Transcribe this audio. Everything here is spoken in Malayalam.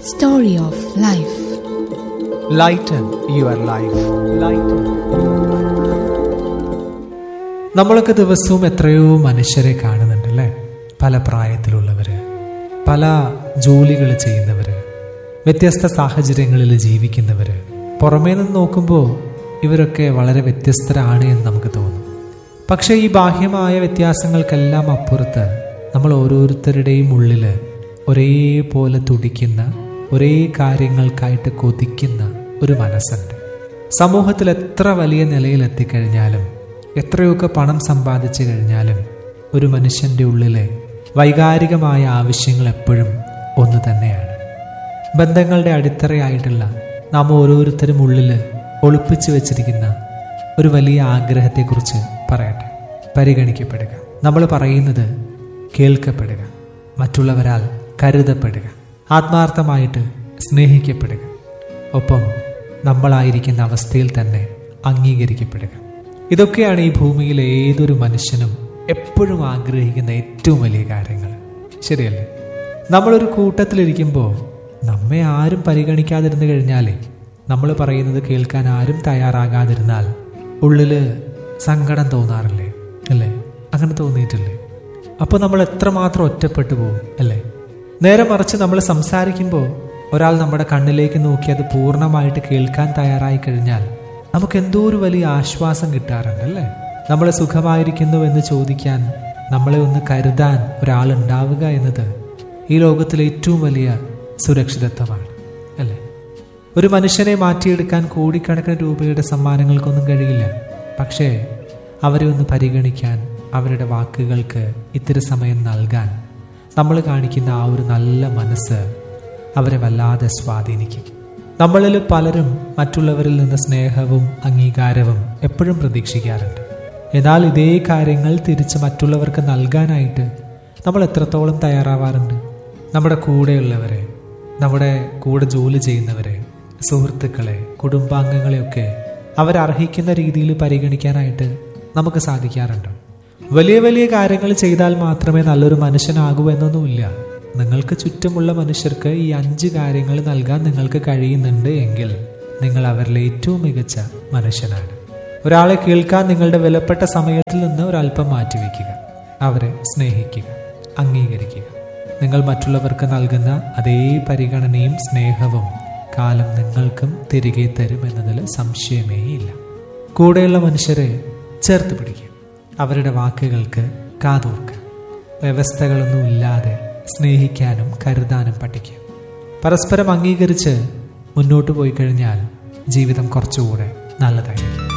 Story of Life. Lighten your life lighten നമ്മളൊക്കെ ദിവസവും എത്രയോ മനുഷ്യരെ കാണുന്നുണ്ട് അല്ലേ പല പ്രായത്തിലുള്ളവര് പല ജോലികൾ ചെയ്യുന്നവര് വ്യത്യസ്ത സാഹചര്യങ്ങളിൽ ജീവിക്കുന്നവര് പുറമേ നിന്ന് നോക്കുമ്പോൾ ഇവരൊക്കെ വളരെ വ്യത്യസ്തരാണ് എന്ന് നമുക്ക് തോന്നും പക്ഷേ ഈ ബാഹ്യമായ വ്യത്യാസങ്ങൾക്കെല്ലാം അപ്പുറത്ത് നമ്മൾ ഓരോരുത്തരുടെയും ഉള്ളിൽ ഒരേപോലെ തുടിക്കുന്ന ഒരേ കാര്യങ്ങൾക്കായിട്ട് കൊതിക്കുന്ന ഒരു മനസ്സുണ്ട് സമൂഹത്തിൽ എത്ര വലിയ നിലയിൽ എത്തിക്കഴിഞ്ഞാലും എത്രയൊക്കെ പണം സമ്പാദിച്ചു കഴിഞ്ഞാലും ഒരു മനുഷ്യൻ്റെ ഉള്ളിലെ വൈകാരികമായ ആവശ്യങ്ങൾ എപ്പോഴും ഒന്ന് തന്നെയാണ് ബന്ധങ്ങളുടെ അടിത്തറയായിട്ടുള്ള നാം ഓരോരുത്തരും ഉള്ളിൽ ഒളിപ്പിച്ചു വെച്ചിരിക്കുന്ന ഒരു വലിയ ആഗ്രഹത്തെക്കുറിച്ച് പറയട്ടെ പരിഗണിക്കപ്പെടുക നമ്മൾ പറയുന്നത് കേൾക്കപ്പെടുക മറ്റുള്ളവരാൽ കരുതപ്പെടുക ആത്മാർത്ഥമായിട്ട് സ്നേഹിക്കപ്പെടുക ഒപ്പം നമ്മളായിരിക്കുന്ന അവസ്ഥയിൽ തന്നെ അംഗീകരിക്കപ്പെടുക ഇതൊക്കെയാണ് ഈ ഭൂമിയിലെ ഏതൊരു മനുഷ്യനും എപ്പോഴും ആഗ്രഹിക്കുന്ന ഏറ്റവും വലിയ കാര്യങ്ങൾ ശരിയല്ലേ നമ്മളൊരു കൂട്ടത്തിലിരിക്കുമ്പോൾ നമ്മെ ആരും പരിഗണിക്കാതിരുന്നു കഴിഞ്ഞാലേ നമ്മൾ പറയുന്നത് കേൾക്കാൻ ആരും തയ്യാറാകാതിരുന്നാൽ ഉള്ളില് സങ്കടം തോന്നാറില്ലേ അല്ലേ അങ്ങനെ തോന്നിയിട്ടില്ലേ അപ്പോൾ നമ്മൾ എത്രമാത്രം ഒറ്റപ്പെട്ടു പോകും അല്ലേ നേരെ മറിച്ച് നമ്മൾ സംസാരിക്കുമ്പോൾ ഒരാൾ നമ്മുടെ കണ്ണിലേക്ക് നോക്കി അത് പൂർണ്ണമായിട്ട് കേൾക്കാൻ തയ്യാറായി കഴിഞ്ഞാൽ നമുക്ക് എന്തോ ഒരു വലിയ ആശ്വാസം കിട്ടാറുണ്ട് അല്ലേ നമ്മൾ സുഖമായിരിക്കുന്നു എന്ന് ചോദിക്കാൻ നമ്മളെ ഒന്ന് കരുതാൻ ഒരാൾ ഉണ്ടാവുക എന്നത് ഈ ലോകത്തിലെ ഏറ്റവും വലിയ സുരക്ഷിതത്വമാണ് അല്ലേ ഒരു മനുഷ്യനെ മാറ്റിയെടുക്കാൻ കോടിക്കണക്കിന് രൂപയുടെ സമ്മാനങ്ങൾക്കൊന്നും കഴിയില്ല പക്ഷേ അവരെ ഒന്ന് പരിഗണിക്കാൻ അവരുടെ വാക്കുകൾക്ക് ഇത്തിരി സമയം നൽകാൻ നമ്മൾ കാണിക്കുന്ന ആ ഒരു നല്ല മനസ്സ് അവരെ വല്ലാതെ സ്വാധീനിക്കും നമ്മളിൽ പലരും മറ്റുള്ളവരിൽ നിന്ന് സ്നേഹവും അംഗീകാരവും എപ്പോഴും പ്രതീക്ഷിക്കാറുണ്ട് എന്നാൽ ഇതേ കാര്യങ്ങൾ തിരിച്ച് മറ്റുള്ളവർക്ക് നൽകാനായിട്ട് നമ്മൾ എത്രത്തോളം തയ്യാറാവാറുണ്ട് നമ്മുടെ കൂടെയുള്ളവരെ നമ്മുടെ കൂടെ ജോലി ചെയ്യുന്നവരെ സുഹൃത്തുക്കളെ കുടുംബാംഗങ്ങളെയൊക്കെ അവരർഹിക്കുന്ന രീതിയിൽ പരിഗണിക്കാനായിട്ട് നമുക്ക് സാധിക്കാറുണ്ട് വലിയ വലിയ കാര്യങ്ങൾ ചെയ്താൽ മാത്രമേ നല്ലൊരു മനുഷ്യനാകൂ എന്നൊന്നുമില്ല നിങ്ങൾക്ക് ചുറ്റുമുള്ള മനുഷ്യർക്ക് ഈ അഞ്ച് കാര്യങ്ങൾ നൽകാൻ നിങ്ങൾക്ക് കഴിയുന്നുണ്ട് എങ്കിൽ നിങ്ങൾ അവരിലെ ഏറ്റവും മികച്ച മനുഷ്യനാണ് ഒരാളെ കേൾക്കാൻ നിങ്ങളുടെ വിലപ്പെട്ട സമയത്തിൽ നിന്ന് ഒരല്പം മാറ്റിവെക്കുക അവരെ സ്നേഹിക്കുക അംഗീകരിക്കുക നിങ്ങൾ മറ്റുള്ളവർക്ക് നൽകുന്ന അതേ പരിഗണനയും സ്നേഹവും കാലം നിങ്ങൾക്കും തിരികെ തരും എന്നതിൽ സംശയമേ ഇല്ല കൂടെയുള്ള മനുഷ്യരെ ചേർത്ത് പിടിക്കുക അവരുടെ വാക്കുകൾക്ക് കാതോർക്കുക വ്യവസ്ഥകളൊന്നും ഇല്ലാതെ സ്നേഹിക്കാനും കരുതാനും പഠിക്കുക പരസ്പരം അംഗീകരിച്ച് മുന്നോട്ട് പോയി കഴിഞ്ഞാൽ ജീവിതം കുറച്ചുകൂടെ നല്ലതായിരിക്കും